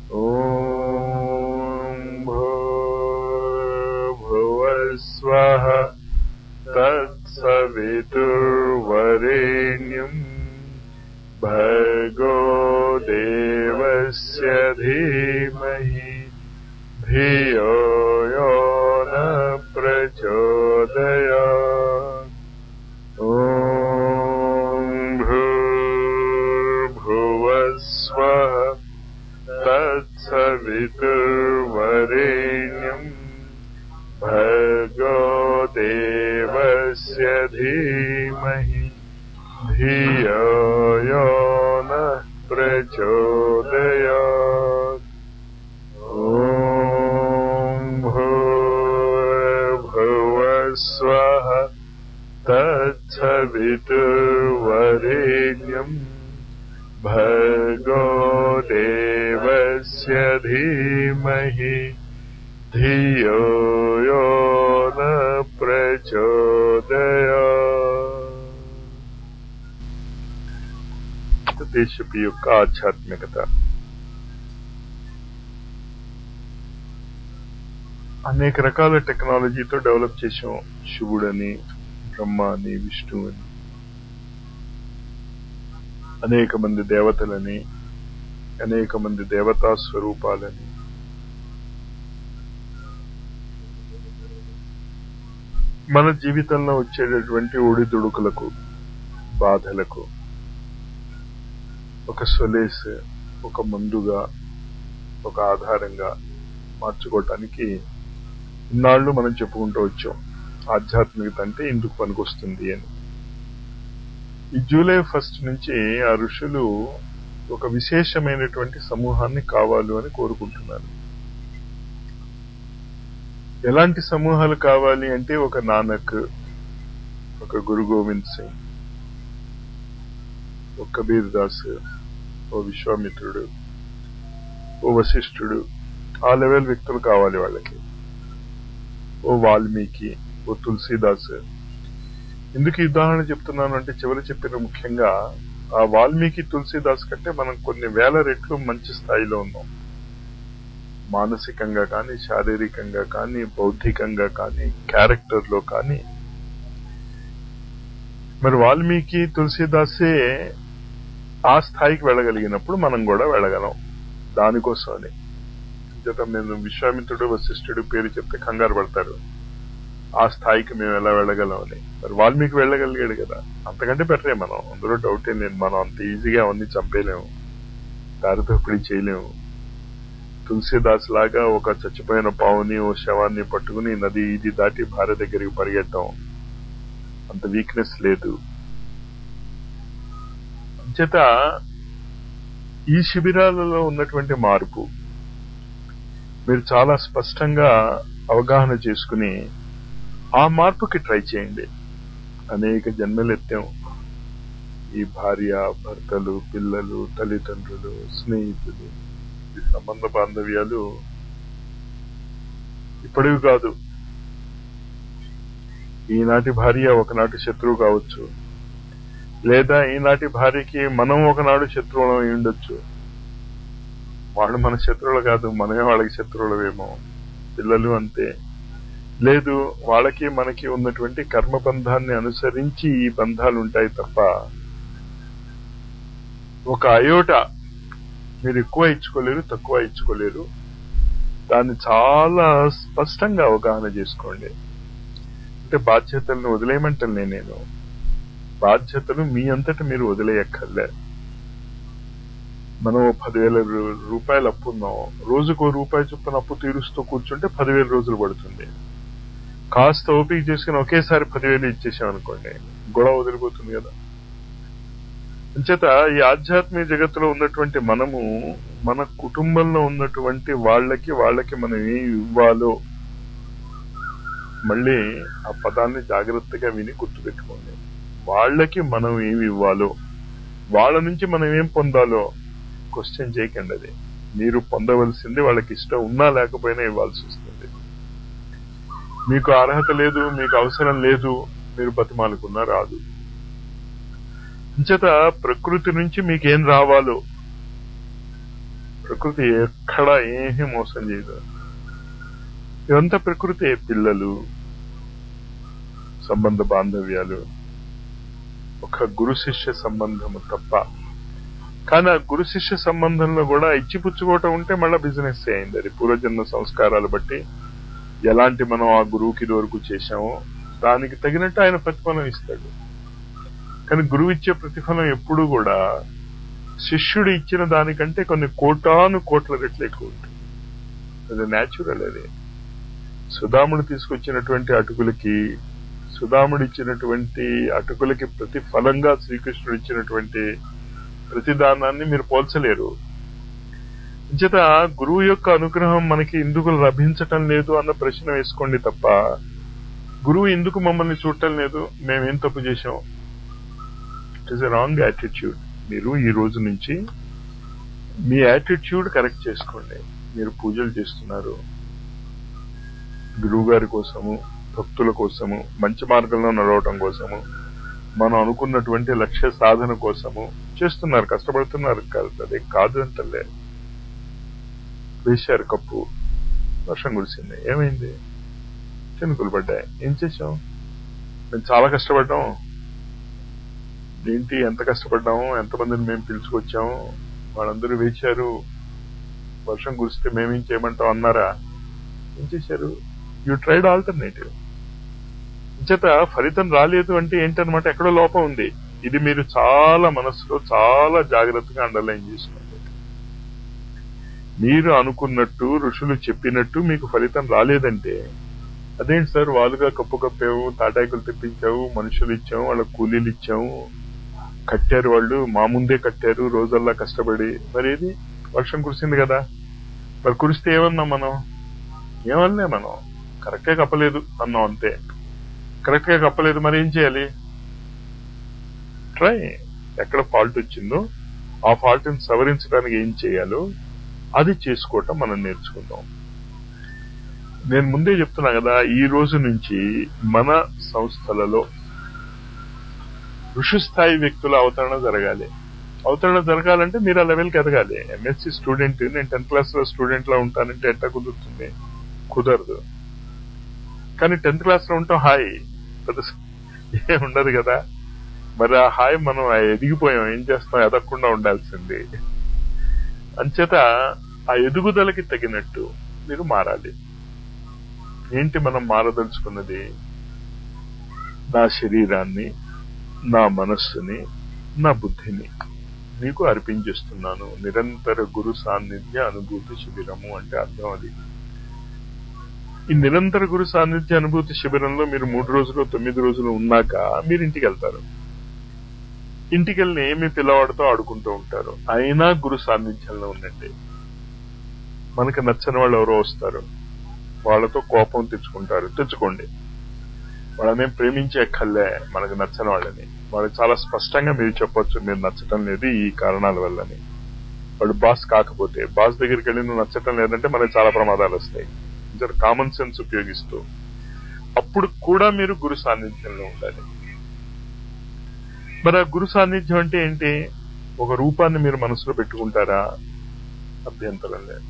ॐ भूर्भुवस्वः तत्सवितुर्वरेण्यम् भर्गो देवस्य धीमहि धियो यो न प्रचोदयात् ॐ भूर्भुवस्वः तत्सवितुर्वरेण्यम् भर्गो देवस्य धीमहि धियो यो नः प्रचोदयात् ॐ भूर्भुवस्वः तत्सवितुर्वरेण्यम् भर्गो देवस्य धीमहि धियो यो न ప్రచోదయ దేశపు యొక్క ఆధ్యాత్మికత అనేక రకాల టెక్నాలజీతో డెవలప్ చేసాం శివుడని బ్రహ్మ అని విష్ణు అని అనేక మంది దేవతలని అనేక మంది దేవతా స్వరూపాలని మన జీవితంలో వచ్చేటటువంటి ఒడిదుడుకులకు బాధలకు ఒక సొలేస్ ఒక మందుగా ఒక ఆధారంగా మార్చుకోవటానికి ఇన్నాళ్ళు మనం చెప్పుకుంటూ వచ్చాం ఆధ్యాత్మికత అంటే ఇందుకు పనికొస్తుంది అని ఈ జూలై ఫస్ట్ నుంచి ఆ ఋషులు ఒక విశేషమైనటువంటి సమూహాన్ని కావాలి అని కోరుకుంటున్నారు ఎలాంటి సమూహాలు కావాలి అంటే ఒక నానక్ ఒక గురు గోవింద్ సింగ్ ఒక కబీర్ దాస్ ఓ విశ్వామిత్రుడు ఓ వశిష్ఠుడు ఆ లెవెల్ వ్యక్తులు కావాలి వాళ్ళకి ఓ వాల్మీకి ఓ తులసీదాస్ ఎందుకు ఈ ఉదాహరణ చెప్తున్నాను అంటే చివరి చెప్పిన ముఖ్యంగా ఆ వాల్మీకి తులసీదాస్ కంటే మనం కొన్ని వేల రెట్లు మంచి స్థాయిలో ఉన్నాం మానసికంగా కానీ శారీరకంగా కానీ బౌద్ధికంగా కానీ క్యారెక్టర్ లో కానీ మరి వాల్మీకి తులసీదాసే ఆ స్థాయికి వెళ్ళగలిగినప్పుడు మనం కూడా వెళ్ళగలం దానికోసమని చేత నేను విశ్వామిత్రుడు వశిష్ఠుడు పేరు చెప్తే కంగారు పడతారు ఆ స్థాయికి మేము ఎలా వెళ్ళగలం అని మరి వాల్మీకి వెళ్ళగలిగాడు కదా అంతకంటే బెటరే మనం అందులో డౌట్ ఏం లేదు మనం అంత ఈజీగా అవన్నీ చంపేయలేము దారితోపిడి చేయలేము తులసీదాస్ లాగా ఒక చచ్చిపోయిన పావుని ఓ శవాన్ని పట్టుకుని నది ఇది దాటి భార్య దగ్గరికి పరిగెట్టడం అంత వీక్నెస్ లేదు చేత ఈ శిబిరాలలో ఉన్నటువంటి మార్పు మీరు చాలా స్పష్టంగా అవగాహన చేసుకుని ఆ మార్పుకి ట్రై చేయండి అనేక జన్మలు ఎత్తాం ఈ భార్య భర్తలు పిల్లలు తల్లిదండ్రులు స్నేహితులు ఈ సంబంధ బాంధవ్యాలు ఇప్పటివి కాదు ఈనాటి భార్య ఒకనాటి శత్రువు కావచ్చు లేదా ఈనాటి భార్యకి మనం ఒకనాడు శత్రువులం అయి ఉండొచ్చు వాళ్ళు మన శత్రువులు కాదు మనమే వాళ్ళకి శత్రువులవేమో పిల్లలు అంతే లేదు వాళ్ళకి మనకి ఉన్నటువంటి కర్మబంధాన్ని అనుసరించి ఈ బంధాలు ఉంటాయి తప్ప ఒక అయోట మీరు ఎక్కువ ఇచ్చుకోలేరు తక్కువ ఇచ్చుకోలేరు దాన్ని చాలా స్పష్టంగా అవగాహన చేసుకోండి అంటే బాధ్యతలను వదిలేయమంటాను నేను బాధ్యతలు మీ అంతట మీరు వదిలేయక్కర్లే మనం పదివేల రూపాయలు అప్పు ఉన్నాం రోజుకో రూపాయి చొప్పున అప్పు తీరుస్తూ కూర్చుంటే పదివేల రోజులు పడుతుంది కాస్త ఓపిక చేసుకుని ఒకేసారి పదివేలు ఇచ్చేసాం అనుకోండి గొడవ వదిలిపోతుంది కదా అంచేత ఈ ఆధ్యాత్మిక జగత్తులో ఉన్నటువంటి మనము మన కుటుంబంలో ఉన్నటువంటి వాళ్ళకి వాళ్ళకి మనం ఏం ఇవ్వాలో మళ్ళీ ఆ పదాన్ని జాగ్రత్తగా విని గుర్తుపెట్టుకోండి వాళ్ళకి మనం ఏమి ఇవ్వాలో వాళ్ళ నుంచి మనం ఏం పొందాలో క్వశ్చన్ చేయకండి అది మీరు పొందవలసింది వాళ్ళకి ఇష్టం ఉన్నా లేకపోయినా ఇవ్వాల్సి వస్తుంది మీకు అర్హత లేదు మీకు అవసరం లేదు మీరు బతిమాలకున్నా రాదు అంచేత ప్రకృతి నుంచి మీకేం రావాలో ప్రకృతి ఎక్కడ ఏమీ మోసం చేయదు ఇదంతా ప్రకృతి పిల్లలు సంబంధ బాంధవ్యాలు ఒక గురు శిష్య సంబంధము తప్ప కానీ ఆ గురు శిష్య సంబంధంలో కూడా ఇచ్చిపుచ్చుకోవటం ఉంటే మళ్ళీ బిజినెస్ అయింది అది పూర్వజన్మ సంస్కారాలు బట్టి ఎలాంటి మనం ఆ గురువుకి ఇది వరకు చేశామో దానికి తగినట్టు ఆయన ప్రతిఫలం ఇస్తాడు కానీ గురువు ఇచ్చే ప్రతిఫలం ఎప్పుడూ కూడా శిష్యుడు ఇచ్చిన దానికంటే కొన్ని కోటాను కోట్ల రెట్లు ఎక్కువ ఉంటుంది అది న్యాచురల్ అది సుధాముడు తీసుకొచ్చినటువంటి అటుకులకి సుధాముడు ఇచ్చినటువంటి అటుకులకి ప్రతిఫలంగా శ్రీకృష్ణుడు ఇచ్చినటువంటి ప్రతిదానాన్ని మీరు పోల్చలేరు చేత గురువు యొక్క అనుగ్రహం మనకి ఎందుకు లభించటం లేదు అన్న ప్రశ్న వేసుకోండి తప్ప గురువు ఎందుకు మమ్మల్ని చూడటం లేదు మేమేం తప్పు చేశాం it is a wrong attitude మీరు ఈ రోజు నుంచి మీ యాటిట్యూడ్ కరెక్ట్ చేసుకోండి మీరు పూజలు చేస్తున్నారు గురువు గారి కోసము భక్తుల కోసము మంచి మార్గంలో నడవటం కోసము మనం అనుకున్నటువంటి లక్ష్య సాధన కోసము చేస్తున్నారు కష్టపడుతున్నారు కాదు అదే కాదు అంటలే వేశారు కప్పు వర్షం కురిసింది ఏమైంది చినుకులు పడ్డాయి ఏం చేసాం మేము చాలా కష్టపడ్డాం ఏంటి ఎంత కష్టపడ్డాము ఎంతమందిని మేము పిలుచుకొచ్చాము వాళ్ళందరూ వేశారు వర్షం కురిస్తే మేమేం చేయమంటాం అన్నారా ఏం చేశారు యూ ట్రైడ్ ఆల్టర్నేటివ్ చేత ఫలితం రాలేదు అంటే ఏంటనమాట ఎక్కడో లోపం ఉంది ఇది మీరు చాలా మనసులో చాలా జాగ్రత్తగా అండర్లైన్ చేసుకోండి మీరు అనుకున్నట్టు ఋషులు చెప్పినట్టు మీకు ఫలితం రాలేదంటే అదేంటి సార్ వాళ్ళుగా కప్పు కప్పావు తాటాకులు తెప్పించావు మనుషులు ఇచ్చాము వాళ్ళ కూలీలు ఇచ్చాము కట్టారు వాళ్ళు మా ముందే కట్టారు రోజల్లా కష్టపడి మరి ఏది వర్షం కురిసింది కదా మరి కురిస్తే ఏమన్నాం మనం ఏమన్నా మనం కరెక్ట్గా కప్పలేదు అన్నాం అంతే కరెక్ట్ గా కప్పలేదు మరి ఏం చేయాలి ట్రై ఎక్కడ ఫాల్ట్ వచ్చిందో ఆ ఫాల్ట్ ని సవరించడానికి ఏం చేయాలో అది చేసుకోవటం మనం నేర్చుకుందాం నేను ముందే చెప్తున్నా కదా ఈ రోజు నుంచి మన సంస్థలలో ఋషి స్థాయి వ్యక్తుల అవతరణ జరగాలి అవతరణ జరగాలంటే మీరు ఆ లెవెల్కి ఎదగాలి ఎంఎస్సి స్టూడెంట్ నేను టెన్త్ క్లాస్ లో స్టూడెంట్ లో ఉంటానంటే ఎట్లా కుదురుతుంది కుదరదు కానీ టెన్త్ క్లాస్ లో ఉంటాం హాయ్ పెద్ద ఏం ఉండదు కదా మరి ఆ హాయ్ మనం ఎదిగిపోయాం ఏం చేస్తాం ఎదగకుండా ఉండాల్సింది అంచేత ఆ ఎదుగుదలకి తగినట్టు మీరు మారాలి ఏంటి మనం మారదలుచుకున్నది నా శరీరాన్ని నా మనస్సుని నా బుద్ధిని నీకు అర్పించేస్తున్నాను నిరంతర గురు సాన్నిధ్య అనుభూతి శిబిరము అంటే అర్థం అది ఈ నిరంతర గురు సాన్నిధ్య అనుభూతి శిబిరంలో మీరు మూడు రోజులు తొమ్మిది రోజులు ఉన్నాక మీరు ఇంటికి వెళ్తారు ఇంటికి వెళ్ళి మీ పిల్లవాడితో ఆడుకుంటూ ఉంటారు అయినా గురు సాన్నిధ్యంలో ఉండండి మనకి నచ్చని వాళ్ళు ఎవరో వస్తారు వాళ్ళతో కోపం తెచ్చుకుంటారు తెచ్చుకోండి వాళ్ళని ప్రేమించే కళ్ళే మనకు నచ్చని వాళ్ళని వాళ్ళు చాలా స్పష్టంగా మీరు చెప్పొచ్చు మీరు నచ్చటం లేదు ఈ కారణాల వల్లని వాడు బాస్ కాకపోతే బాస్ దగ్గరికి వెళ్ళి నువ్వు నచ్చటం లేదంటే మనకి చాలా ప్రమాదాలు వస్తాయి కామన్ సెన్స్ ఉపయోగిస్తూ అప్పుడు కూడా మీరు గురు సాన్నిధ్యంలో ఉండాలి మరి ఆ గురు సాన్నిధ్యం అంటే ఏంటి ఒక రూపాన్ని మీరు మనసులో పెట్టుకుంటారా అభ్యంతరం లేదు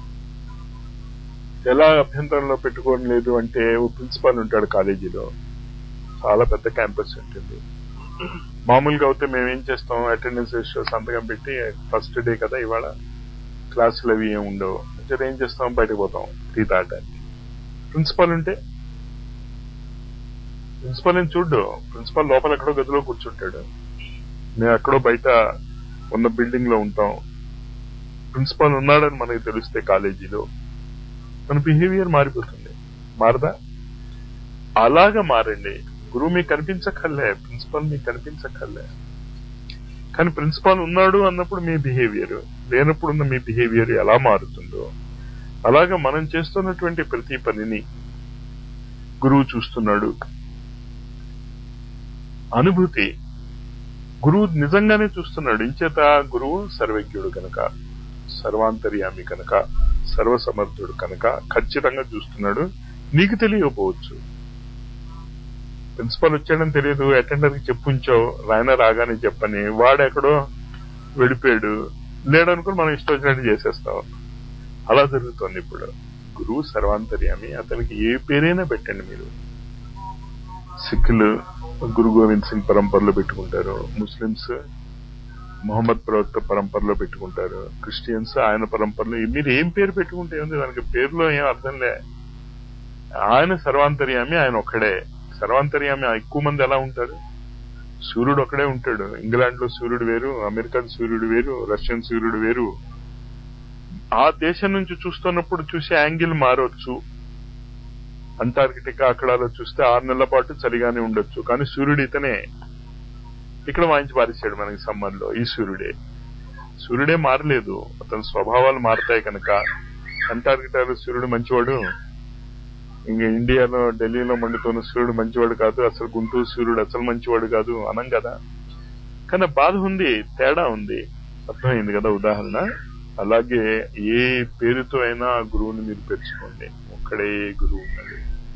ఎలా అభ్యంతరంలో పెట్టుకోవడం లేదు అంటే ఓ ప్రిన్సిపాల్ ఉంటాడు కాలేజీలో చాలా పెద్ద క్యాంపస్ ఉంటుంది మామూలుగా అయితే మేము ఏం చేస్తాం అటెండెన్స్ రేషియో సంతకం పెట్టి ఫస్ట్ డే కదా ఇవాళ క్లాసులు అవి ఏమి ఉండవు అంటే ఏం చేస్తాం బయటకు పోతాం టీ తాగడానికి ప్రిన్సిపాల్ ఉంటే ప్రిన్సిపాల్ ఏం చూడ్డు ప్రిన్సిపాల్ లోపల ఎక్కడో గదిలో కూర్చుంటాడు మేము ఎక్కడో బయట ఉన్న బిల్డింగ్ లో ఉంటాం ప్రిన్సిపాల్ ఉన్నాడని మనకి తెలిస్తే కాలేజీలో మన బిహేవియర్ మారిపోతుంది మారదా అలాగా మారండి గురువు మీకు కనిపించక్కర్లే ప్రిన్సిపాల్ మీకు కనిపించక్కర్లే కానీ ప్రిన్సిపాల్ ఉన్నాడు అన్నప్పుడు మీ బిహేవియర్ లేనప్పుడు ఉన్న మీ బిహేవియర్ ఎలా మారుతుందో అలాగా మనం చేస్తున్నటువంటి ప్రతి పనిని గురువు చూస్తున్నాడు అనుభూతి గురువు నిజంగానే చూస్తున్నాడు ఇంచేత గురువు సర్వజ్ఞుడు కనుక సర్వాంతర్యామి కనుక సర్వసమర్థుడు కనుక ఖచ్చితంగా చూస్తున్నాడు నీకు తెలియకపోవచ్చు ప్రిన్సిపల్ వచ్చాడని తెలియదు అటెండర్ కి చెప్పుంచావు రాయన రాగానే చెప్పని వాడెక్కడో వెళ్ళిపోయాడు లేడనుకుని మనం ఇష్టం వచ్చినట్టు చేసేస్తాం అలా జరుగుతోంది ఇప్పుడు గురువు సర్వాంతర్యామి అతనికి ఏ పేరైనా పెట్టండి మీరు సిక్కులు గురు గోవింద్ సింగ్ పరంపరలో పెట్టుకుంటారు ముస్లిమ్స్ మొహమ్మద్ ప్రవక్త పరంపరలో పెట్టుకుంటారు క్రిస్టియన్స్ ఆయన పరంపరలో మీరు ఏం పేరు పెట్టుకుంటే ఉంది దానికి పేరులో ఏం అర్థం లే ఆయన సర్వాంతర్యామి ఆయన ఒక్కడే సర్వాంతర్యామి ఎక్కువ మంది ఎలా ఉంటారు సూర్యుడు ఒక్కడే ఉంటాడు ఇంగ్లాండ్ లో సూర్యుడు వేరు అమెరికన్ సూర్యుడు వేరు రష్యన్ సూర్యుడు వేరు ఆ దేశం నుంచి చూస్తున్నప్పుడు చూసే యాంగిల్ మారవచ్చు అంటార్కిటికా అక్కడాలో చూస్తే ఆరు నెలల పాటు చలిగానే ఉండొచ్చు కానీ సూర్యుడు ఇతనే ఇక్కడ వాయించి పారేశాడు మనకి సమ్మర్ లో ఈ సూర్యుడే సూర్యుడే మారలేదు అతని స్వభావాలు మారతాయి కనుక అంటార్కిటాలో సూర్యుడు మంచివాడు ఇంకా ఇండియాలో ఢిల్లీలో మండుతున్న సూర్యుడు మంచివాడు కాదు అసలు గుంటూరు సూర్యుడు అసలు మంచివాడు కాదు అనం కదా కానీ బాధ ఉంది తేడా ఉంది అర్థమైంది కదా ఉదాహరణ అలాగే ఏ పేరుతో అయినా ఆ గురువుని మీరు పెంచుకోండి ఒక్కడే గురువు ఉన్నాడు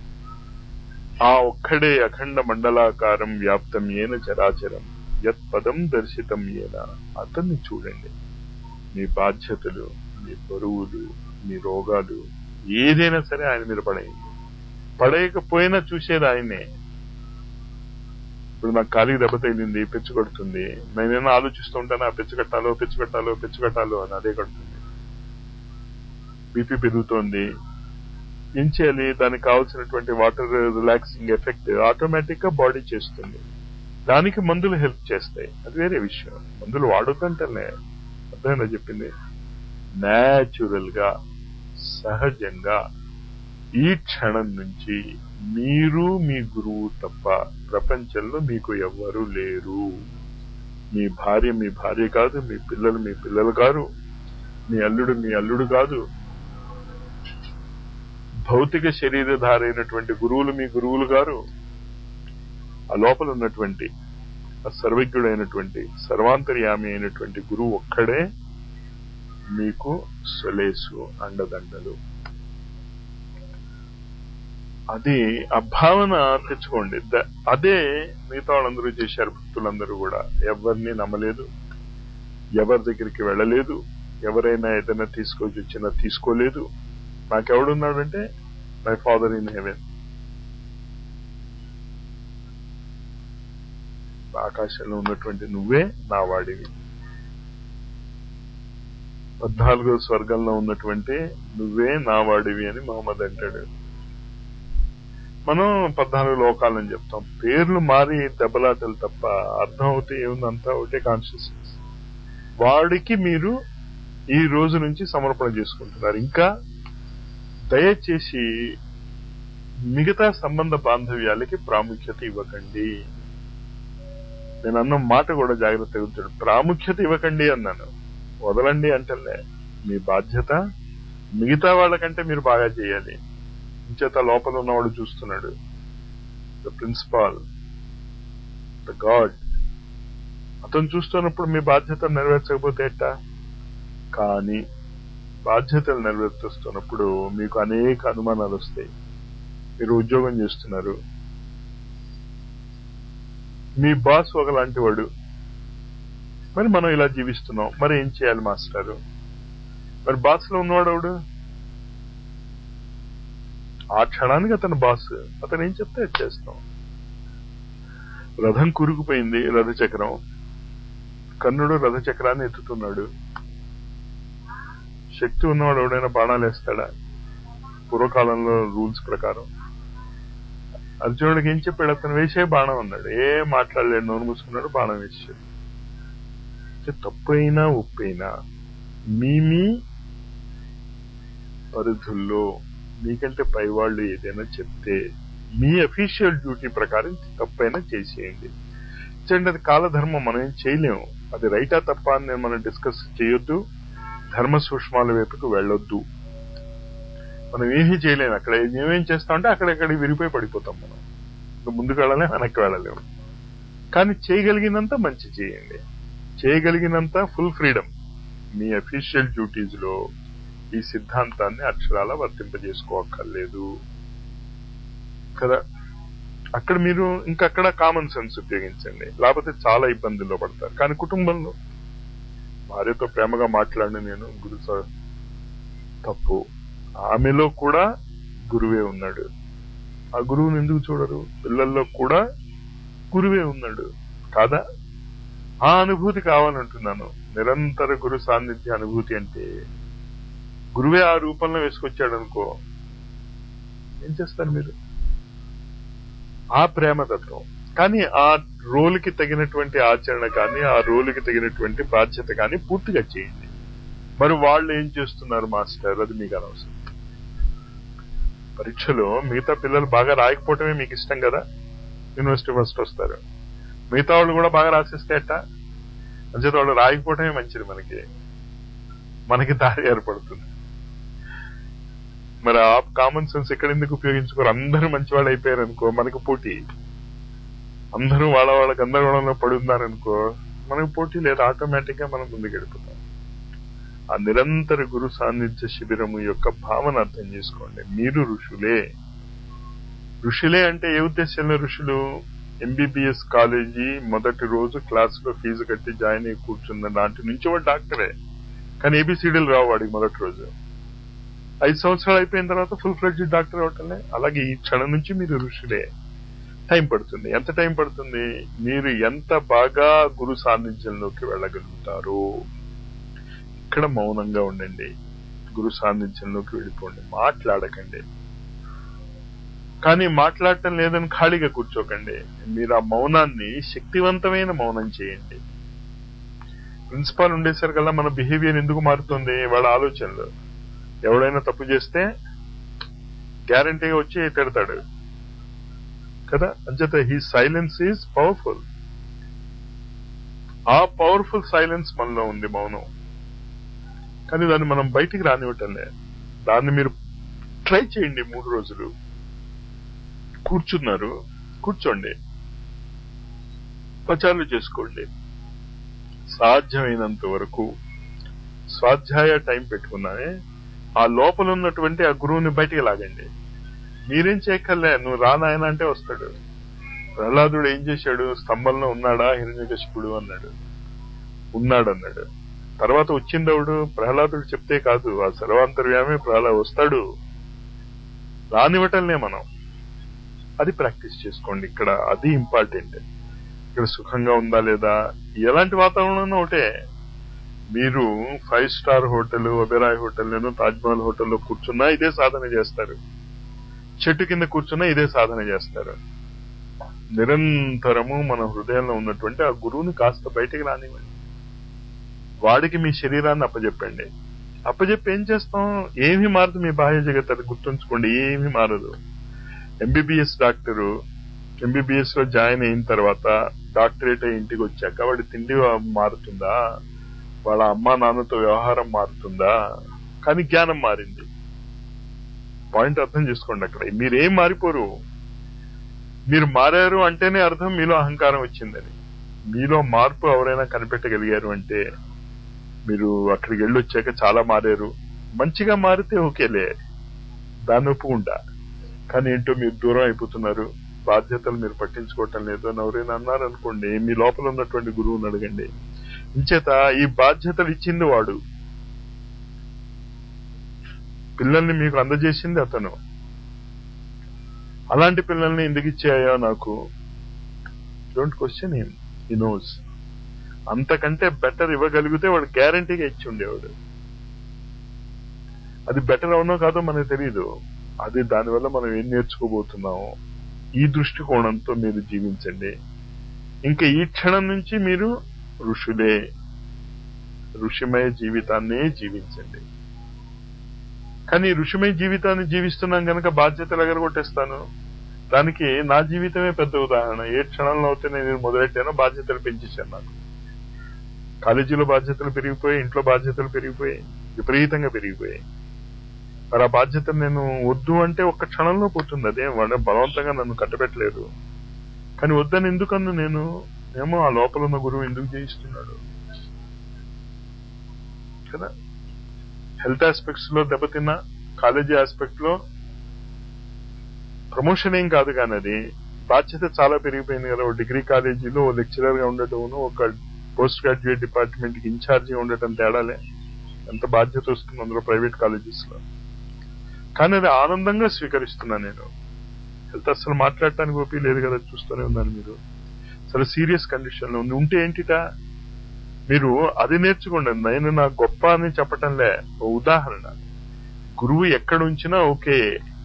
ఆ ఒక్కడే అఖండ మండలాకారం వ్యాప్తం ఏన చరాచరం యత్ పదం దర్శితం ఏన అతన్ని చూడండి మీ బాధ్యతలు మీ బరువులు మీ రోగాలు ఏదైనా సరే ఆయన మీద పడేయండి పడేయకపోయినా చూసేది ఆయనే ఇప్పుడు నాకు ఖాళీ దెబ్బ తగిలింది పెచ్చు కొడుతుంది నేనేమో ఆలోచిస్తూ ఉంటాను ఆ పెచ్చు కట్టాలో పెచ్చు కట్టాలో పెచ్చు కట్టాలో అని అదే కడుతుంది బీపీ పెరుగుతోంది ఏం చేయాలి దానికి కావాల్సినటువంటి వాటర్ రిలాక్సింగ్ ఎఫెక్ట్ ఆటోమేటిక్ గా బాడీ చేస్తుంది దానికి మందులు హెల్ప్ చేస్తాయి అది వేరే విషయం మందులు వాడొద్దంటేనే అర్థమైనా చెప్పింది న్యాచురల్ గా సహజంగా ఈ క్షణం నుంచి మీరు మీ గురువు తప్ప ప్రపంచంలో మీకు ఎవ్వరూ లేరు మీ భార్య మీ భార్య కాదు మీ పిల్లలు మీ పిల్లలు కాదు మీ అల్లుడు మీ అల్లుడు కాదు భౌతిక శరీరధారైనటువంటి గురువులు మీ గురువులు గారు ఆ లోపల ఉన్నటువంటి ఆ సర్వజ్ఞుడైనటువంటి సర్వాంతర్యామి అయినటువంటి గురువు ఒక్కడే మీకు సొలేసు అండదండలు అది ఆ భావన తెచ్చుకోండి ద- అదే మిగతా వాళ్ళందరూ చేశారు భక్తులందరూ కూడా ఎవరిని నమ్మలేదు ఎవరి దగ్గరికి వెళ్ళలేదు ఎవరైనా ఏదైనా తీసుకొచ్చి వచ్చినా తీసుకోలేదు నాకెవడున్నాడంటే మై ఫాదర్ ఇన్ హెవెన్ ఆకాశంలో ఉన్నటువంటి నువ్వే నా వాడివి పద్నాలుగో స్వర్గంలో ఉన్నటువంటి నువ్వే నా వాడివి అని మహమ్మద్ అంటాడు మనం పద్నాలుగు లోకాలని చెప్తాం పేర్లు మారి దెబ్బలాటలు తప్ప అర్థం అవుతే ఏముందంతా ఒకటే కాన్షియస్నెస్ వాడికి మీరు ఈ రోజు నుంచి సమర్పణ చేసుకుంటున్నారు ఇంకా దయచేసి మిగతా సంబంధ బాంధవ్యాలకి ప్రాముఖ్యత ఇవ్వకండి నేను అన్న మాట కూడా జాగ్రత్తగా ఉంచాడు ప్రాముఖ్యత ఇవ్వకండి అన్నాను వదలండి అంటలే మీ బాధ్యత మిగతా వాళ్ళకంటే మీరు బాగా చేయాలి ఇంచేత లోపల ఉన్నవాడు చూస్తున్నాడు ద ప్రిన్సిపాల్ ద గాడ్ అతను చూస్తున్నప్పుడు మీ బాధ్యత నెరవేర్చకపోతే ఎట్టా కానీ బాధ్యతలు నెరవేర్చుతున్నప్పుడు మీకు అనేక అనుమానాలు వస్తాయి మీరు ఉద్యోగం చేస్తున్నారు మీ బాస్ ఒకలాంటి వాడు మరి మనం ఇలా జీవిస్తున్నాం మరి ఏం చేయాలి మాస్టారు మరి బాస్ లో ఉన్నవాడు ఎవడు ఆ క్షణానికి అతను బాస్ అతను ఏం చెప్తే అది చేస్తాం రథం కురుకుపోయింది రథచక్రం కర్ణుడు రథచక్రాన్ని ఎత్తుతున్నాడు శక్తి ఉన్నవాడు ఎవడైనా బాణాలు వేస్తాడా పూర్వకాలంలో రూల్స్ ప్రకారం అర్జునుడికి ఏం చెప్పాడు అతను వేసే బాణం అన్నాడు ఏ మాట్లాడలేడు నోరు మూసుకున్నాడు బాణం వేసాడు అంటే తప్పైనా ఉప్పైనా మీ మీ పరిధుల్లో మీకంటే పై వాళ్ళు ఏదైనా చెప్తే మీ అఫీషియల్ డ్యూటీ ప్రకారం తప్పైనా చేసేయండి చూడండి అది కాలధర్మం మనం ఏం చేయలేము అది రైటా తప్ప అని నేను మనం డిస్కస్ చేయొద్దు ధర్మ సూక్ష్మాల వైపుకు వెళ్ళొద్దు మనం ఏమీ చేయలేము అక్కడ ఏమేం చేస్తామంటే అక్కడెక్కడ విరిపోయి పడిపోతాం మనం ఇంకా ముందుకు వెళ్ళలేము వెనక్కి వెళ్ళలేము కానీ చేయగలిగినంత మంచి చేయండి చేయగలిగినంత ఫుల్ ఫ్రీడమ్ మీ అఫీషియల్ డ్యూటీస్ లో ఈ సిద్ధాంతాన్ని అక్షరాల వర్తింపజేసుకోక్కర్లేదు కదా అక్కడ మీరు ఇంకక్కడ కామన్ సెన్స్ ఉపయోగించండి లేకపోతే చాలా ఇబ్బందుల్లో పడతారు కానీ కుటుంబంలో భార్యతో ప్రేమగా మాట్లాడిన నేను గురు స- తప్పు ఆమెలో కూడా గురువే ఉన్నాడు ఆ గురువుని ఎందుకు చూడరు పిల్లల్లో కూడా గురువే ఉన్నాడు కాదా ఆ అనుభూతి కావాలంటున్నాను నిరంతర గురు సాన్నిధ్య అనుభూతి అంటే గురువే ఆ రూపంలో వేసుకొచ్చాడు అనుకో ఏం చేస్తారు మీరు ఆ ప్రేమతత్వం కానీ ఆ రోలుకి తగినటువంటి ఆచరణ కానీ ఆ రోలుకి తగినటువంటి బాధ్యత కానీ పూర్తిగా చేయండి మరి వాళ్ళు ఏం చేస్తున్నారు మాస్టర్ అది మీకు అనవసరం పరీక్షలో మిగతా పిల్లలు బాగా రాయకపోవటమే మీకు ఇష్టం కదా యూనివర్సిటీ ఫస్ట్ వస్తారు మిగతా వాళ్ళు కూడా బాగా రాసిస్తే అట్ట అంచేత వాళ్ళు రాయకపోవటమే మంచిది మనకి మనకి దారి ఏర్పడుతుంది మరి ఆ కామన్ సెన్స్ ఎక్కడ ఎందుకు ఉపయోగించుకోరు అందరూ మంచి వాళ్ళు అయిపోయారు అనుకో మనకు పోటీ అందరూ వాళ్ళ వాళ్ళ గందరగోళంలో పడి ఉన్నారనుకో మనకు పోటీ లేదు ఆటోమేటిక్ గా మనం ముందుకెళ్ళిపోతాం ఆ నిరంతర గురు సాన్నిధ్య శిబిరము యొక్క భావన అర్థం చేసుకోండి మీరు ఋషులే ఋషులే అంటే ఏ ఉద్దేశంలో ఋషులు ఎంబీబీఎస్ కాలేజీ మొదటి రోజు క్లాస్ లో ఫీజు కట్టి జాయిన్ అయ్యి కూర్చున్న లాంటి నుంచి వాడు డాక్టరే కానీ ఏబిసిడీలు రావు వాడికి మొదటి రోజు ఐదు సంవత్సరాలు అయిపోయిన తర్వాత ఫుల్ ఫ్లెడ్జ్ డాక్టర్ అవటంలే అలాగే ఈ క్షణం నుంచి మీరు ఋషులే టైం పడుతుంది ఎంత టైం పడుతుంది మీరు ఎంత బాగా గురు సాన్నిధ్యంలోకి వెళ్ళగలుగుతారు ఇక్కడ మౌనంగా ఉండండి గురు సాన్నిధ్యంలోకి వెళ్ళిపోండి మాట్లాడకండి కానీ మాట్లాడటం లేదని ఖాళీగా కూర్చోకండి మీరు ఆ మౌనాన్ని శక్తివంతమైన మౌనం చేయండి ప్రిన్సిపాల్ ఉండేసరికల్లా మన బిహేవియర్ ఎందుకు మారుతుంది వాళ్ళ ఆలోచనలు ఎవడైనా తప్పు చేస్తే గ్యారంటీగా వచ్చి తిడతాడు కదా అంచేత హీ సైలెన్స్ ఈజ్ పవర్ఫుల్ ఆ పవర్ఫుల్ సైలెన్స్ మనలో ఉంది మౌనం కానీ దాన్ని మనం బయటికి రానివ్వటంలే దాన్ని మీరు ట్రై చేయండి మూడు రోజులు కూర్చున్నారు కూర్చోండి పచారులు చేసుకోండి సాధ్యమైనంత వరకు స్వాధ్యాయ టైం పెట్టుకున్నానే ఆ లోపల ఉన్నటువంటి ఆ గురువుని బయటికి లాగండి మీరేం చేయక్కర్లే నువ్వు రానాయన అంటే వస్తాడు ప్రహ్లాదుడు ఏం చేశాడు స్తంభంలో ఉన్నాడా హిరణ్యకశిపుడు అన్నాడు ఉన్నాడు అన్నాడు తర్వాత వచ్చిందవుడు ప్రహ్లాదుడు చెప్తే కాదు ఆ సర్వాంతర్యామే ప్రహ్లాద్ వస్తాడు రానివ్వటంలే మనం అది ప్రాక్టీస్ చేసుకోండి ఇక్కడ అది ఇంపార్టెంట్ ఇక్కడ సుఖంగా ఉందా లేదా ఎలాంటి వాతావరణం ఒకటే మీరు five star hotel Oberoi hotel నేను తాజ్మహల్ హోటల్లో కూర్చున్నా ఇదే సాధన చేస్తారు చెట్టు కింద కూర్చున్నా ఇదే సాధన చేస్తారు నిరంతరము మన హృదయంలో ఉన్నటువంటి ఆ గురువుని కాస్త బయటికి రానివ్వండి వాడికి మీ శరీరాన్ని అప్పచెప్పండి అప్పచెప్పి ఏం చేస్తాం ఏమి మారదు మీ బాహ్య జగత్ అది గుర్తుంచుకోండి ఏమి మారదు ఎంబీబీఎస్ డాక్టరు ఎంబీబీఎస్ లో జాయిన్ అయిన తర్వాత డాక్టరేట్ అయ్యి ఇంటికి వచ్చాక వాడి తిండి మారుతుందా వాళ్ళ అమ్మా నాన్నతో వ్యవహారం మారుతుందా కానీ జ్ఞానం మారింది పాయింట్ అర్థం చేసుకోండి అక్కడ మీరేం మారిపోరు మీరు మారారు అంటేనే అర్థం మీలో అహంకారం వచ్చిందని మీలో మార్పు ఎవరైనా కనిపెట్టగలిగారు అంటే మీరు అక్కడికి వెళ్ళి వచ్చాక చాలా మారారు మంచిగా మారితే ఓకేలే దాన్ని ఒప్పుకుంటా కానీ ఏంటో మీరు దూరం అయిపోతున్నారు బాధ్యతలు మీరు పట్టించుకోవటం లేదు అని ఎవరైనా అన్నారు అనుకోండి మీ లోపల ఉన్నటువంటి గురువుని అడగండి ఇంచేత ఈ బాధ్యతలు ఇచ్చింది వాడు పిల్లల్ని మీకు అందజేసింది అతను అలాంటి పిల్లల్ని ఎందుకు ఇచ్చాయో నాకు don't question him he knows అంతకంటే బెటర్ ఇవ్వగలిగితే వాడు గ్యారంటీగా ఇచ్చి ఉండేవాడు అది బెటర్ అవునో కాదో మనకు తెలియదు అది దానివల్ల మనం ఏం నేర్చుకోబోతున్నాము ఈ దృష్టికోణంతో మీరు జీవించండి ఇంకా ఈ క్షణం నుంచి మీరు ఋషులే ఋషిమయ జీవితాన్నే జీవించండి కానీ ఋషిమయ జీవితాన్ని జీవిస్తున్నాం కనుక బాధ్యతలు ఎగరగొట్టేస్తాను దానికి నా జీవితమే పెద్ద ఉదాహరణ ఏ క్షణంలో అయితే నేను మొదలెట్టానో బాధ్యతలు పెంచేశాను నాకు కాలేజీలో బాధ్యతలు పెరిగిపోయి ఇంట్లో బాధ్యతలు పెరిగిపోయాయి విపరీతంగా పెరిగిపోయాయి మరి ఆ బాధ్యతను నేను వద్దు అంటే ఒక్క క్షణంలో పోతుంది అదే వాడు బలవంతంగా నన్ను కట్టబెట్టలేదు కానీ వద్దని ఎందుకన్నా నేను ఏమో ఆ లోపల ఉన్న గురువు ఎందుకు చేయిస్తున్నాడు కదా హెల్త్ ఆస్పెక్ట్స్ లో దెబ్బతిన్నా కాలేజీ ఆస్పెక్ట్ లో ప్రమోషన్ ఏం కాదు కానీ అది బాధ్యత చాలా పెరిగిపోయింది కదా ఓ డిగ్రీ కాలేజీలో ఓ లెక్చరర్ గా ఉండటం ఒక పోస్ట్ గ్రాడ్యుయేట్ డిపార్ట్మెంట్ కి ఇన్ఛార్జి ఉండటం తేడాలే ఎంత బాధ్యత వస్తుంది అందులో ప్రైవేట్ కాలేజెస్ లో కానీ అది ఆనందంగా స్వీకరిస్తున్నా నేను హెల్త్ అసలు మాట్లాడటానికి ఓపి లేదు కదా చూస్తూనే ఉన్నాను మీరు చాలా సీరియస్ కండిషన్ లో ఉంది ఉంటే ఏంటిట మీరు అది నేర్చుకోండి నేను నా గొప్ప అని చెప్పటంలే ఓ ఉదాహరణ గురువు ఎక్కడ ఉంచినా ఓకే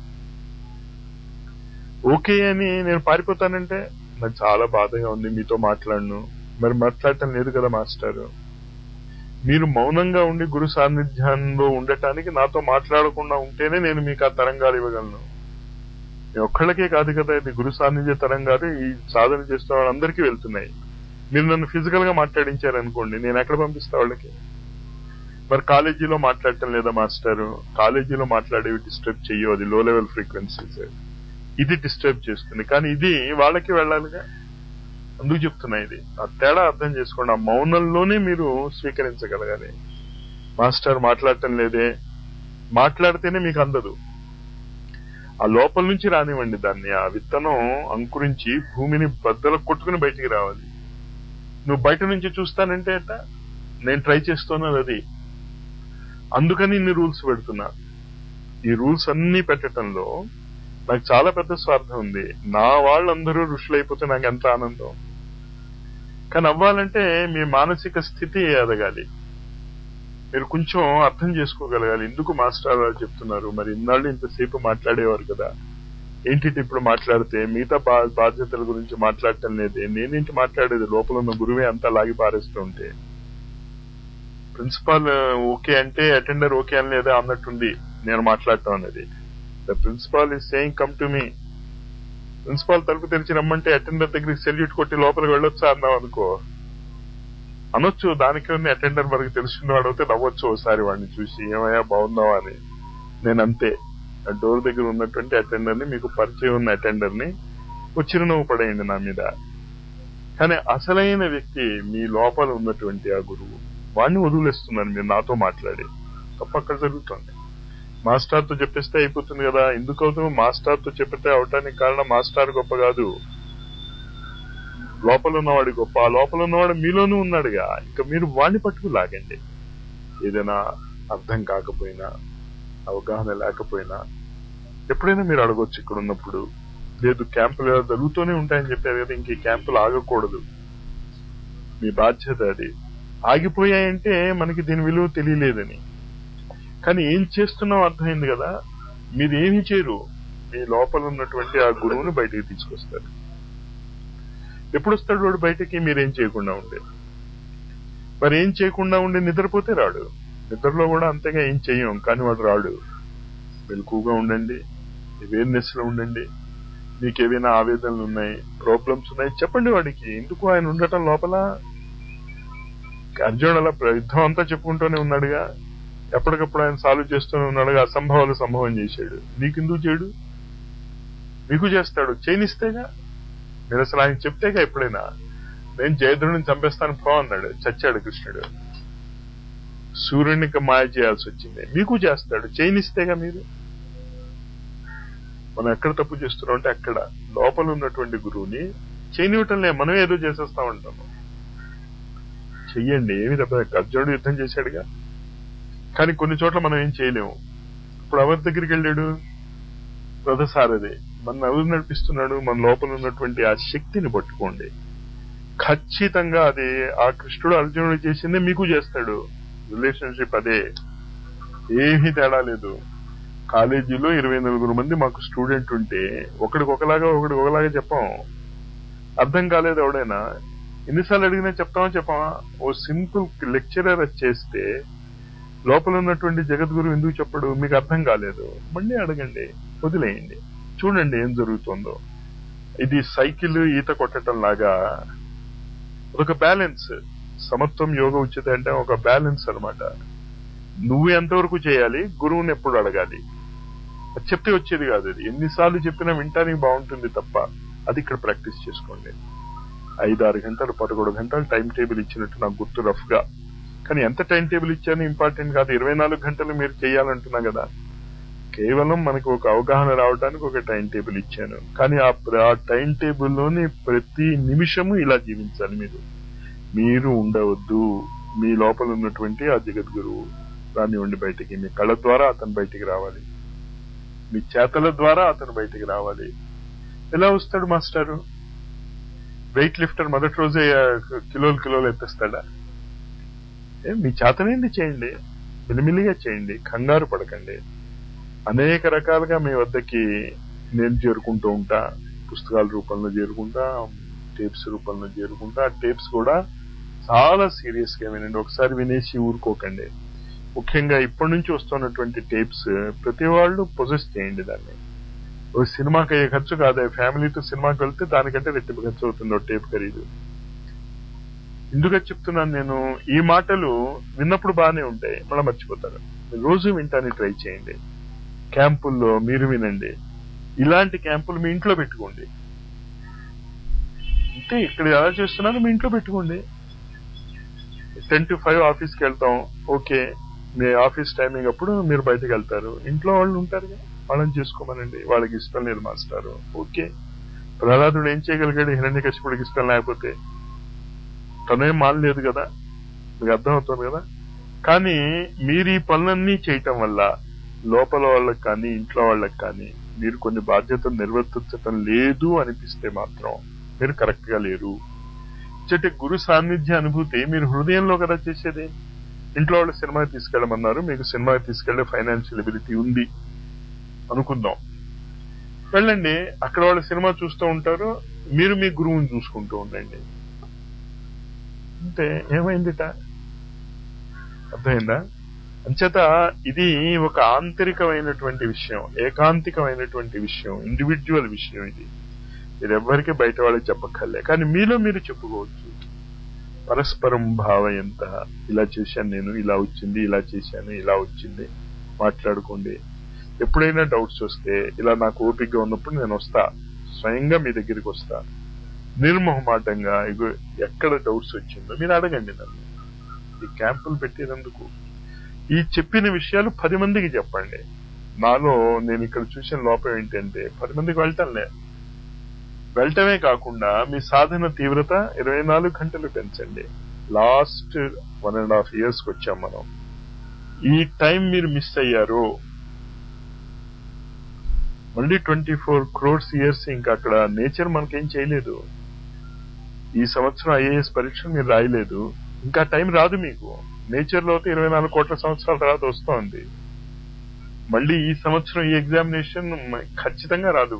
ఓకే అని నేను పారిపోతానంటే నాకు చాలా బాధగా ఉంది మీతో మాట్లాడను మరి మాట్లాడటం లేదు కదా మాస్టర్ మీరు మౌనంగా ఉండి గురు సాన్నిధ్యంలో ఉండటానికి నాతో మాట్లాడకుండా ఉంటేనే నేను మీకు ఆ తరంగాలు ఇవ్వగలను మీ ఒక్కళ్ళకే కాదు కదా ఇది గురు సాన్నిధ్య తరంగాలు ఈ సాధన చేస్తున్న వాళ్ళందరికీ వెళ్తున్నాయి మీరు నన్ను ఫిజికల్ గా మాట్లాడించారనుకోండి నేను ఎక్కడ పంపిస్తా వాళ్ళకి మరి కాలేజీలో మాట్లాడటం లేదా మాస్టారు కాలేజీలో మాట్లాడేవి డిస్టర్బ్ చెయ్యవు అది లో లెవెల్ ఫ్రీక్వెన్సీస్ ఇది డిస్టర్బ్ చేస్తుంది కానీ ఇది వాళ్ళకి వెళ్ళాలిగా అందుకు చెప్తున్నా ఇది ఆ తేడా అర్థం చేసుకోండి ఆ మౌనంలోనే మీరు స్వీకరించగలగాలి మాస్టర్ మాట్లాడటం లేదే మాట్లాడితేనే మీకు అందదు ఆ లోపల నుంచి రానివ్వండి దాన్ని ఆ విత్తనం అంకురించి భూమిని బద్దలకు కొట్టుకుని బయటికి రావాలి నువ్వు బయట నుంచి చూస్తానంటే అట్ట నేను ట్రై చేస్తున్నాను అది అందుకని ఇన్ని రూల్స్ పెడుతున్నా ఈ రూల్స్ అన్ని పెట్టడంలో నాకు చాలా పెద్ద స్వార్థం ఉంది నా వాళ్ళందరూ ఋషులైపోతే నాకు ఎంత ఆనందం కానీ అవ్వాలంటే మీ మానసిక స్థితి ఎదగాలి మీరు కొంచెం అర్థం చేసుకోగలగాలి ఎందుకు మాస్టర్ గారు చెప్తున్నారు మరి ఇన్నాళ్ళు ఇంతసేపు మాట్లాడేవారు కదా ఏంటి ఇప్పుడు మాట్లాడితే మిగతా బా- బాధ్యతల గురించి మాట్లాడటం లేదే నేనేంటి మాట్లాడేది లోపల ఉన్న గురువే అంతా లాగి పారేస్తూ ఉంటే ప్రిన్సిపాల్ ఓకే అంటే అటెండర్ ఓకే అని లేదా అన్నట్టుంది నేను మాట్లాడటం అనేది the principal is saying come to me principal తలుపు తెరిచి రమ్మంటే అటెండర్ దగ్గరికి సెల్యూట్ కొట్టి లోపలికి వెళ్ళొచ్చా అన్నాం అనుకో అనొచ్చు దానికి ఉన్న అటెండర్ వరకు తెలిసిన వాడు అయితే నవ్వచ్చు ఒకసారి వాడిని చూసి ఏమయ్యా బాగున్నావా అని నేను అంతే ఆ డోర్ దగ్గర ఉన్నటువంటి అటెండర్ ని మీకు పరిచయం ఉన్న అటెండర్ ని ఒక చిరునవ్వు పడేయండి నా మీద కానీ అసలైన వ్యక్తి మీ లోపల ఉన్నటువంటి ఆ గురువు వాడిని వదిలేస్తున్నారు మీరు నాతో మాట్లాడి తప్ప అక్కడ జరుగుతుంది మాస్టర్ తో చెప్పేస్తే అయిపోతుంది కదా ఎందుకు అవుతుంది మాస్టర్ తో చెప్పితే అవటానికి కారణం మాస్టర్ గొప్ప కాదు లోపల ఉన్నవాడి గొప్ప ఆ లోపల ఉన్నవాడు మీలోనూ ఉన్నాడుగా ఇంకా మీరు వాడిని పట్టుకు లాగండి ఏదైనా అర్థం కాకపోయినా అవగాహన లేకపోయినా ఎప్పుడైనా మీరు అడగొచ్చు ఇక్కడ ఉన్నప్పుడు లేదు క్యాంపులు ఏదో జరుగుతూనే ఉంటాయని చెప్పారు కదా ఇంక ఈ క్యాంపులు ఆగకూడదు మీ బాధ్యత అది ఆగిపోయాయంటే మనకి దీని విలువ తెలియలేదని కానీ ఏం చేస్తున్నాం అర్థమైంది కదా మీరు ఏమి చేయరు మీ లోపల ఉన్నటువంటి ఆ గురువుని బయటికి తీసుకొస్తారు ఎప్పుడు వస్తాడు వాడు బయటికి మీరేం చేయకుండా ఉండే మరి ఏం చేయకుండా ఉండి నిద్రపోతే రాడు నిద్రలో కూడా అంతగా ఏం చెయ్యం కానీ వాడు రాడు మెలకుగా ఉండండి అవేర్నెస్ లో ఉండండి మీకు ఏవైనా ఆవేదనలు ఉన్నాయి ప్రాబ్లమ్స్ ఉన్నాయి చెప్పండి వాడికి ఎందుకు ఆయన ఉండటం లోపల అర్జునుడు అలా యుద్ధం అంతా చెప్పుకుంటూనే ఉన్నాడుగా ఎప్పటికప్పుడు ఆయన సాల్వ్ చేస్తూనే ఉన్నాడుగా అసంభవాలు సంభవం చేశాడు నీకెందుకు చేయడు మీకు చేస్తాడు చేయనిస్తేగా మీరు అసలు ఆయన చెప్తేగా ఎప్పుడైనా నేను జయద్రుడిని చంపేస్తాను పో అన్నాడు చచ్చాడు కృష్ణుడు సూర్యునికి మాయ చేయాల్సి వచ్చింది మీకు చేస్తాడు చేయనిస్తేగా మీరు మనం ఎక్కడ తప్పు చేస్తున్నాం అంటే అక్కడ లోపల ఉన్నటువంటి గురువుని చేయనివ్వటంలే మనం ఏదో చేసేస్తా ఉంటాము చెయ్యండి ఏమి తప్ప అర్జునుడు యుద్ధం చేశాడుగా కానీ కొన్ని చోట్ల మనం ఏం చేయలేము ఇప్పుడు ఎవరి దగ్గరికి వెళ్ళాడు రథసారథి మన ఎవరు నడిపిస్తున్నాడు మన లోపల ఉన్నటువంటి ఆ శక్తిని పట్టుకోండి ఖచ్చితంగా అది ఆ కృష్ణుడు అర్జునుడు చేసిందే మీకు చేస్తాడు రిలేషన్షిప్ అదే ఏమీ తేడా లేదు కాలేజీలో ఇరవై నలుగురు మంది మాకు స్టూడెంట్ ఉంటే ఒకడికి ఒకలాగా ఒకడికి ఒకలాగా చెప్పాం అర్థం కాలేదు ఎవడైనా ఎన్నిసార్లు అడిగినా చెప్తామా చెప్పామా ఓ సింపుల్ లెక్చరర్ చేస్తే లోపల ఉన్నటువంటి జగద్గురు ఎందుకు చెప్పడు మీకు అర్థం కాలేదు మళ్ళీ అడగండి వదిలేయండి చూడండి ఏం జరుగుతుందో ఇది సైకిల్ ఈత కొట్టడం లాగా ఒక బ్యాలెన్స్ సమత్వం యోగ ఉచిత అంటే ఒక బ్యాలెన్స్ అన్నమాట నువ్వు ఎంతవరకు చేయాలి గురువుని ఎప్పుడు అడగాలి అది చెప్తే వచ్చేది కాదు అది ఎన్నిసార్లు చెప్పినా వింటానికి బాగుంటుంది తప్ప అది ఇక్కడ ప్రాక్టీస్ చేసుకోండి ఐదు ఆరు గంటలు పదకొండు గంటలు టైం టేబుల్ ఇచ్చినట్టు నాకు గుర్తు రఫ్ గా కానీ ఎంత టైం టేబుల్ ఇచ్చాను ఇంపార్టెంట్ కాదు ఇరవై నాలుగు గంటలు మీరు చేయాలంటున్నా కదా కేవలం మనకు ఒక అవగాహన రావడానికి ఒక టైం టేబుల్ ఇచ్చాను కానీ ఆ ప్ర- ఆ టైం టేబుల్లోని ప్రతి నిమిషము ఇలా జీవించాలి మీరు మీరు ఉండవద్దు మీ లోపల ఉన్నటువంటి ఆ జగద్గురువు దాన్ని ఉండి బయటికి మీ కళ్ళ ద్వారా అతను బయటికి రావాలి మీ చేతల ద్వారా అతను బయటికి రావాలి ఎలా వస్తాడు మాస్టారు వెయిట్ లిఫ్టర్ మొదటి రోజే ఆ, కిలోలు కిలోలు ఎత్తేస్తాడా ఏ, మీ చేతనేంది చేయండి మిలిమిలిగా చేయండి కంగారు పడకండి అనేక రకాలుగా మీ వద్దకి నేను చేరుకుంటూ ఉంటా పుస్తకాల రూపంలో చేరుకుంటా టేప్స్ రూపంలో చేరుకుంటా ఆ టేప్స్ కూడా చాలా సీరియస్ గా వినండి ఒకసారి వినేసి ఊరుకోకండి ముఖ్యంగా ఇప్పటి నుంచి వస్తున్నటువంటి టేప్స్ ప్రతి వాళ్ళు పొజెస్ చేయండి దాన్ని ఓ సినిమాకి అయ్యే ఖర్చు కాదు ఫ్యామిలీతో సినిమాకి వెళ్తే దానికంటే రెట్టింపు ఖర్చు అవుతుంది ఓ టేప్ ఖరీదు ఎందుకని చెప్తున్నాను నేను ఈ మాటలు విన్నప్పుడు బాగానే ఉంటాయి మళ్ళీ మర్చిపోతారు రోజు వింటానికి ట్రై చేయండి క్యాంపుల్లో మీరు వినండి ఇలాంటి క్యాంపులు మీ ఇంట్లో పెట్టుకోండి అంటే ఇక్కడ ఎలా చేస్తున్నారో మీ ఇంట్లో పెట్టుకోండి టెన్ టు ఫైవ్ ఆఫీస్కి వెళ్తాం ఓకే మీ ఆఫీస్ టైమింగ్ అప్పుడు మీరు బయటకు వెళ్తారు ఇంట్లో వాళ్ళు ఉంటారు కదా వాళ్ళని చేసుకోమనండి వాళ్ళకి ఇష్టం లేదు మాస్టారు ఓకే ప్రహ్లాదుడు ఏం చేయగలిగాడు హిరణ్య కశ్యపుడికి ఇష్టం లేకపోతే తనేం మానలేదు కదా మీకు అర్థమవుతుంది కదా కానీ మీరు ఈ పనులన్నీ చేయటం వల్ల లోపల వాళ్ళకి కానీ ఇంట్లో వాళ్ళకి కానీ మీరు కొన్ని బాధ్యతలు నిర్వర్తించటం లేదు అనిపిస్తే మాత్రం మీరు కరెక్ట్ గా లేరు చెట్టు గురు సాన్నిధ్య అనుభూతి మీరు హృదయంలో కదా చేసేది ఇంట్లో వాళ్ళు సినిమాకి తీసుకెళ్ళమన్నారు మీకు సినిమాకి తీసుకెళ్లే ఫైనాన్షియల్ ఎబిలిటీ ఉంది అనుకుందాం వెళ్ళండి అక్కడ వాళ్ళు సినిమా చూస్తూ ఉంటారు మీరు మీ గురువుని చూసుకుంటూ ఉండండి అంటే ఏమైందిట అర్థమైందా అంచేత ఇది ఒక ఆంతరికమైనటువంటి విషయం ఏకాంతికమైనటువంటి విషయం ఇండివిజువల్ విషయం ఇది మీరు ఎవ్వరికి బయట వాళ్ళకి చెప్పక్కర్లే కానీ మీలో మీరు చెప్పుకోవచ్చు పరస్పరం భావయంత ఇలా చేశాను నేను ఇలా వచ్చింది ఇలా చేశాను ఇలా వచ్చింది మాట్లాడుకోండి ఎప్పుడైనా డౌట్స్ వస్తే ఇలా నాకు ఓపికగా ఉన్నప్పుడు నేను వస్తా స్వయంగా మీ దగ్గరికి వస్తా నిర్మోహమాటంగా ఇగో ఎక్కడ డౌట్స్ వచ్చిందో మీరు అడగండి నన్ను ఈ క్యాంపులు పెట్టినందుకు ఈ చెప్పిన విషయాలు పది మందికి చెప్పండి నాలో నేను ఇక్కడ చూసిన లోపం ఏంటంటే పది మందికి వెళ్ళటంలే వెళ్ళటమే కాకుండా మీ సాధన తీవ్రత ఇరవై నాలుగు గంటలు పెంచండి last one and half years కి వచ్చాం మనం ఈ టైం మీరు మిస్ అయ్యారు మళ్ళీ ట్వంటీ ఫోర్ క్రోర్స్ ఇయర్స్ ఇంకా అక్కడ నేచర్ మనకేం చేయలేదు ఈ సంవత్సరం ఐఏఎస్ పరీక్ష మీరు రాయలేదు ఇంకా టైం రాదు మీకు నేచర్ లో అయితే ఇరవై నాలుగు కోట్ల సంవత్సరాల తర్వాత వస్తోంది మళ్ళీ ఈ సంవత్సరం ఈ ఎగ్జామినేషన్ ఖచ్చితంగా రాదు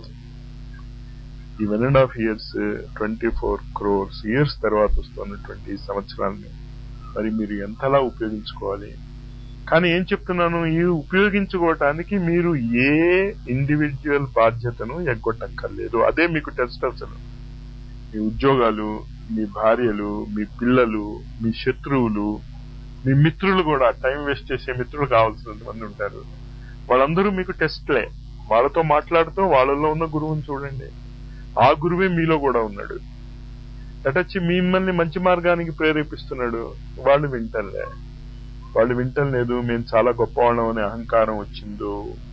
ఈ one and half years twenty four crores years తర్వాత వస్తున్నటువంటి ఈ సంవత్సరాన్ని మరి మీరు ఎంతలా ఉపయోగించుకోవాలి కానీ ఏం చెప్తున్నాను ఈ ఉపయోగించుకోవటానికి మీరు ఏ ఇండివిజువల్ బాధ్యతను ఎగ్గొట్టక్కర్లేదు అదే మీకు టెస్ట్ అసలు మీ ఉద్యోగాలు మీ భార్యలు మీ పిల్లలు మీ శత్రువులు మీ మిత్రులు కూడా టైం వేస్ట్ చేసే మిత్రులు కావాల్సినంత మంది ఉంటారు వాళ్ళందరూ మీకు టెస్ట్లే వాళ్ళతో మాట్లాడుతూ వాళ్ళలో ఉన్న గురువుని చూడండి ఆ గురువే మీలో కూడా ఉన్నాడు అటొచ్చి మిమ్మల్ని మంచి మార్గానికి ప్రేరేపిస్తున్నాడు వాళ్ళు వింటలే వాళ్ళు వింటలేదు మేము చాలా గొప్పవాళ్ళం అనే అహంకారం వచ్చిందో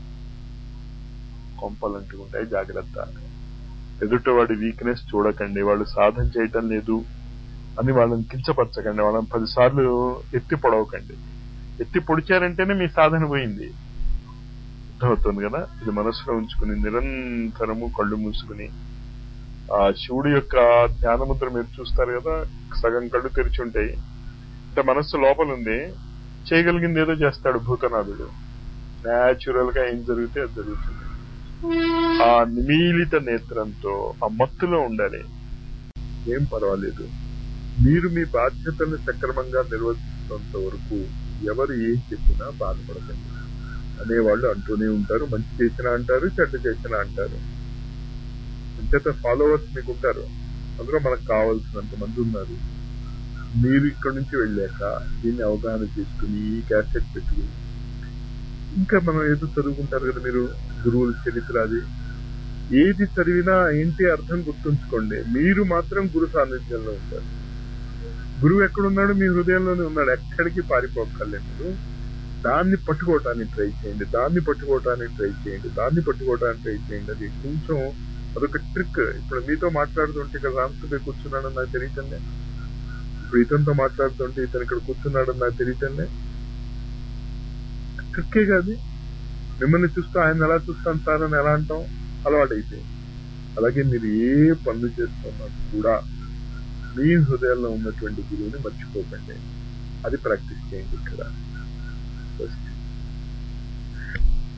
కొంపలంటుకుంటాయి జాగ్రత్త ఎదుటివాడి వీక్నెస్ చూడకండి వాళ్ళు సాధన చేయటం లేదు అని వాళ్ళని కించపరచకండి వాళ్ళని పదిసార్లు ఎత్తి పొడవకండి ఎత్తి పొడిచారంటేనే మీ సాధన పోయింది అర్థమవుతుంది కదా ఇది మనసులో ఉంచుకుని నిరంతరము కళ్ళు మూసుకుని ఆ శివుడి యొక్క ధ్యానముద్ర మీరు చూస్తారు కదా సగం కళ్ళు తెరిచి ఉంటాయి అంటే మనస్సు లోపల ఉంది చేయగలిగింది ఏదో చేస్తాడు భూతనాథుడు న్యాచురల్ గా ఏం జరిగితే అది జరుగుతుంది ఆ నిమీలిత నేత్రంతో ఆ మత్తులో ఉండాలి ఏం పర్వాలేదు మీరు మీ బాధ్యతల్ని సక్రమంగా నిర్వర్తిస్తున్నంత వరకు ఎవరు ఏం చెప్పినా బాధపడకండి అనేవాళ్ళు అంటూనే ఉంటారు మంచి చేసినా అంటారు చెడ్డ చేసినా అంటారు అంచేత ఫాలోవర్స్ మీకు ఉంటారు అందులో మనకు కావాల్సినంత మంది ఉన్నారు మీరు ఇక్కడ నుంచి వెళ్ళాక దీన్ని అవగాహన చేసుకుని ఈ క్యాసెట్ పెట్టుకుని ఇంకా మనం ఏదో చదువుకుంటారు కదా మీరు గురువుల చరిత్ర అది ఏది చదివినా ఏంటి అర్థం గుర్తుంచుకోండి మీరు మాత్రం గురు సాన్నిధ్యంలో ఉంటారు గురువు ఎక్కడున్నాడు మీ హృదయంలోనే ఉన్నాడు ఎక్కడికి పారిపోక్కర్లేదు మీరు దాన్ని పట్టుకోవటానికి ట్రై చేయండి దాన్ని పట్టుకోవటానికి ట్రై చేయండి దాన్ని పట్టుకోవటానికి ట్రై చేయండి అది కొంచెం అదొక ట్రిక్ ఇప్పుడు మీతో మాట్లాడుతుంటే ఇక్కడ రామసుదే కూర్చున్నాడు నాకు తెలియటండి ఇప్పుడు ఇతనితో మాట్లాడుతుంటే ఇతను ఇక్కడ కూర్చున్నాడు నాకు తెలియటంలే ట్రిక్కే కాదు మిమ్మల్ని చూస్తూ ఆయన ఎలా చూస్తాను సార్ అని ఎలా అంటాం అలవాటు అయిపోయింది అలాగే మీరు ఏ పనులు చేస్తున్నా కూడా మీ హృదయంలో ఉన్నటువంటి గురువుని మర్చిపోకండి అది ప్రాక్టీస్ చేయండి ఇక్కడ ఫస్ట్